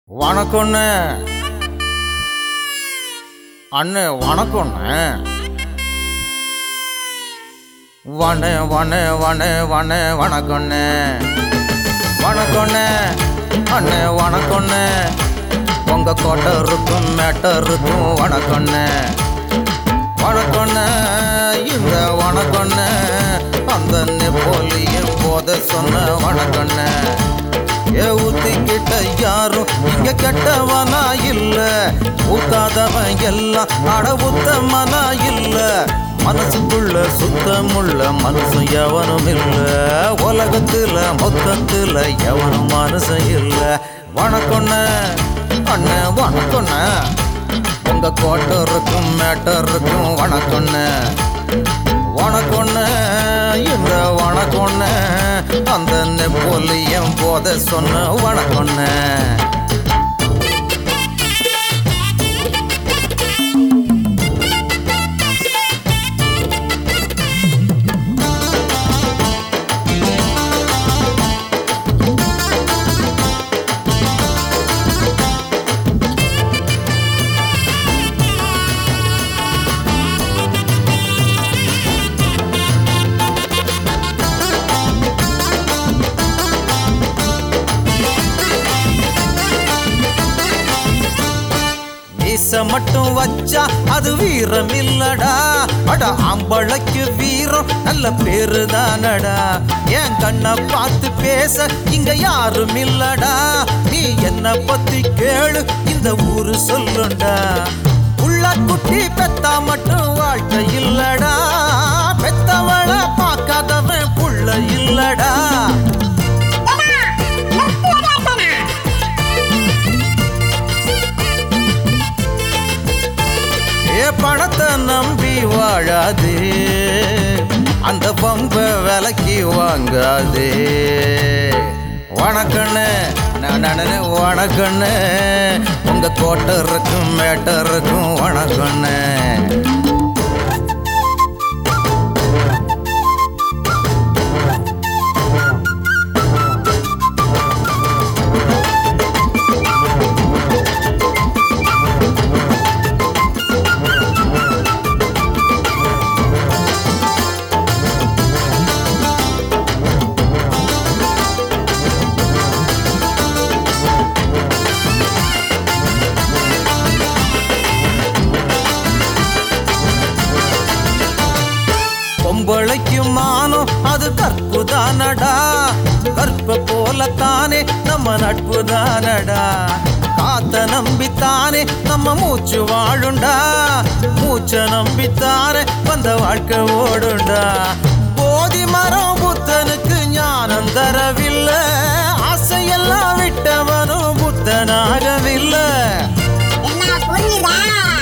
வணக்கம்ண்ணே அண்ணே வணக்கம்ண்ணே வணே வணே வணே வணே வணக்கம்ண்ணே வணக்கம்ண்ணே அண்ணே வணக்கம்ண்ணே உங்க கோட்டை இருக்கும் மேட்டை இருக்கும் வணக்கம்ண்ணே வணக்கம்ண்ணே இந்த வணக்கம்ண்ணே அந்த நெப்போலியன் போத சொன்ன வணக்கம்ண்ணே ஏ ஊத்திக்கிட்ட யாரும் இங்க கெட்டவனா இல்ல ஊத்தாதவன் எல்லாம் அட உத்தமனா இல்ல மனசுக்குள்ள சுத்தமுள்ள மனசு எவனும் இல்ல உலகத்துல மொத்தத்துல எவனும் மனசு இல்ல வணக்கம்ண்ணே அண்ணே வணக்கம்ண்ணே உங்க கோட்டை இருக்கும் மேட்டை இருக்கும் வணக்கம்ண்ணே வணக்கம்ண்ணே இந்த வணக்கம்ண்ணே அந்த நெப்போலியன் போத சொன்ன வணக்கம்ண்ணே மீச மட்டும் வச்சா அது வீரம் இல்லடா அட ஆம்பளைக்கு வீரம் நல்ல பேரு தானடா என் கண்ணை பார்த்து பேச இங்க யாரும் இல்லடா நீ என்ன பத்தி கேளு இந்த ஊரு சொல்லுண்டா உள்ள குட்டி பெத்தா மட்டும் வாழ்க்கை இல்லடா பெத்தவள பார்க்காதவன் புள்ள இல்லடா ஏ பணத்தை நம்பி வாழாதே அந்த பம்ப விலைக்கு வாங்காதே வணக்கண்ணு நான் வணக்கண்ணு உங்க கோட்டை இருக்கும் மேட்டை இருக்கும் வணக்கண்ணு பொம்பளைக்கு மானம் அது கற்பு தானடா கற்ப போலத்தானே நம்ம நட்பு தானடா காத்த நம்பித்தானே நம்ம மூச்சு வாழுண்டா மூச்ச நம்பித்தானே வந்த வாழ்க்கை ஓடுண்டா போதி மரம் புத்தனுக்கு ஞானம் தரவில்லை ஆசையெல்லாம் விட்டவனும் புத்தனாகவில்லை என்ன புரியுதா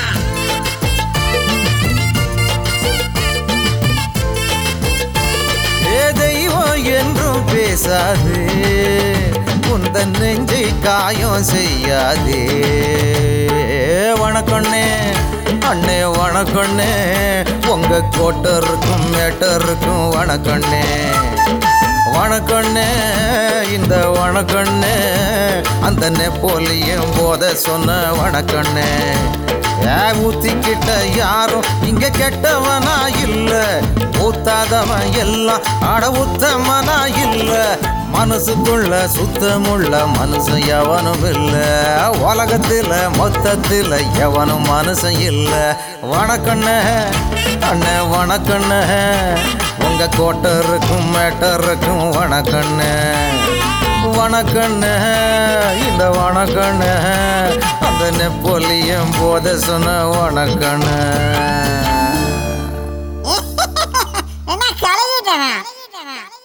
ஏ தெய்வம் என்றும் பேசாதே உந்தன் நெஞ்சை காயம் செய்யாதே வணக்கண்ணே அண்ணே வணக்கண்ணே உங்க கோட்டை இருக்கும் மேட்டை இருக்கும் வணக்கண்ணே வணக்கண்ணே இந்த வணக்கண்ணே அந்த நெப்போலியன் போத சொன்ன வணக்கண்ணே ஏ ஊத்திக்கிட்ட யாரும் இங்க கெட்டவனா இல்ல ஊத்தாதவன் எல்லாம் அட உத்தமனா இல்ல மனசுக்குள்ள சுத்தமுள்ள மனுஷன் எவனும் இல்ல உலகத்துல மொத்தத்துல எவனும் மனுஷன் இல்ல வணக்கண்ணே அண்ணே வணக்கண்ணே உங்க கோட்டை இருக்கும் மேட்டை இருக்கும் வணக்கண்ணே வணக்கண்ணே இந்த வணக்கண்ணே அந்த நெப்போலியன் போத சொன்ன வணக்கண்ணே என்ன கலகிட்டவன்